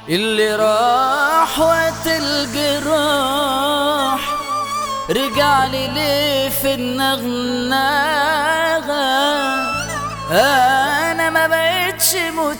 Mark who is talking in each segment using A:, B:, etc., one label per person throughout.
A: اللي راح وقت الجراح رجع لي ليه في النغنغة انا ما بقتش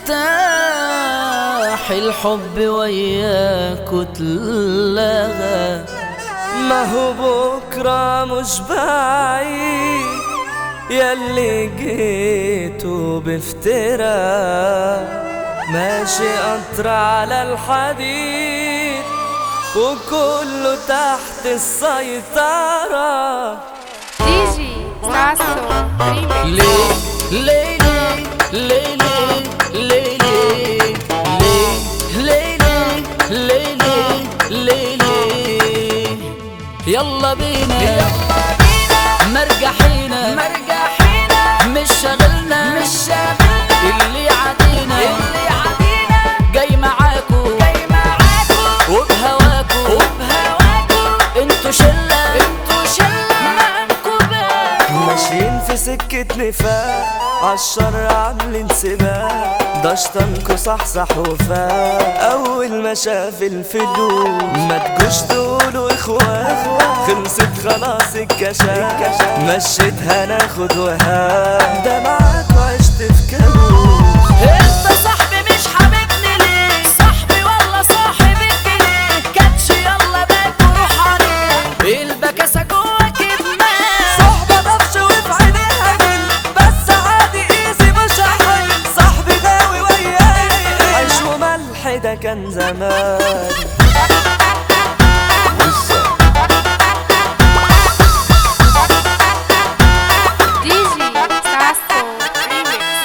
A: متاح الحب وياك اتلغى
B: ما هو بكرة مش بعيد ياللي جيتوا بافتراء ماشي قطر على الحديد وكله تحت السيطرة
C: دي جي ساسو ريميكس
A: ليه ليه ليه ليه ليه ليه ليه ليه ليه ليه ليه ليه يلا بينا يلا بينا مرجحينا مرجحينا مش شاغلنا مش شاغلنا اللي عادينا اللي عادينا جاي معاكو جاي معاكو وبهواكو وبهواكو انتوا شلة انتوا شلة منكوبة
B: ماشيين في سكة نفاق عالشر عاملين سباق ده شطنكوا صحصح وفاق أول ما شاف الفلوس ما تجوش تقولوا إخوان خلصت خلاص الكشاف مشيتها ناخد وهاب ده معاكوا عشت في كابوس
A: انت صاحبي مش حبيبني ليه صاحبي ولا صاحب الجنيه كاتش يلا بقى روح عليه البكاسة جواك دماغ
B: صحبة ضفش وفي عينيها جن بس عادي ايزي مش هحل صاحبي غاوي وياي عيش وملح ده كان زمان
C: دي جي ساسو ريميكس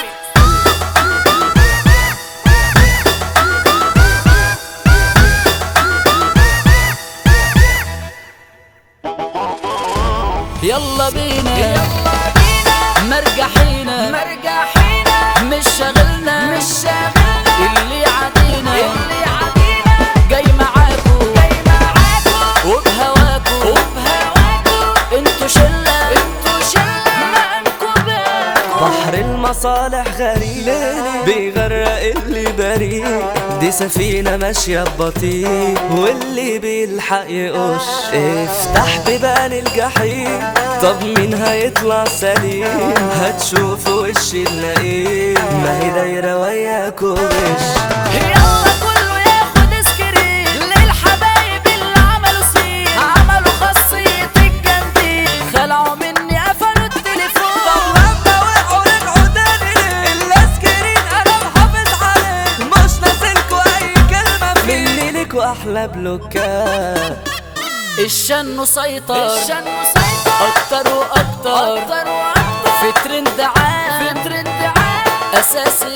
A: يلا بينا يلا بينا مرجحينا مرجحينا مش شاغلنا مش شاغلنا اللي عادينا اللي عادينا جاي معاكو جاي معاكو وبهواكو وبهواكو انتوا شلة انتوا شلة منكوبة
B: بحر المصالح غريب بيغرق اللي بريء دي سفينة ماشية ببطيء واللي بيلحق يقش افتح بيبان الجحيم طب مين هيطلع سليم هتشوف وش اللئيم ما هي دايرة وياك وغش
A: يلا كله ياخد سكرين للحبايب اللي عملوا سين عملوا خاصية الجنبين خلعوا مني قفلوا التليفون
B: لما وقعوا رجعوا تاني ليه الاسكرين انا محافظ عليه مش نازلكوا اي كلمة فيه مني ليكوا احلى بلوكات
A: الشن سيطر الشن سيطر اكتر واكتر اكتر واكتر في ترند عام في ترند عام اساس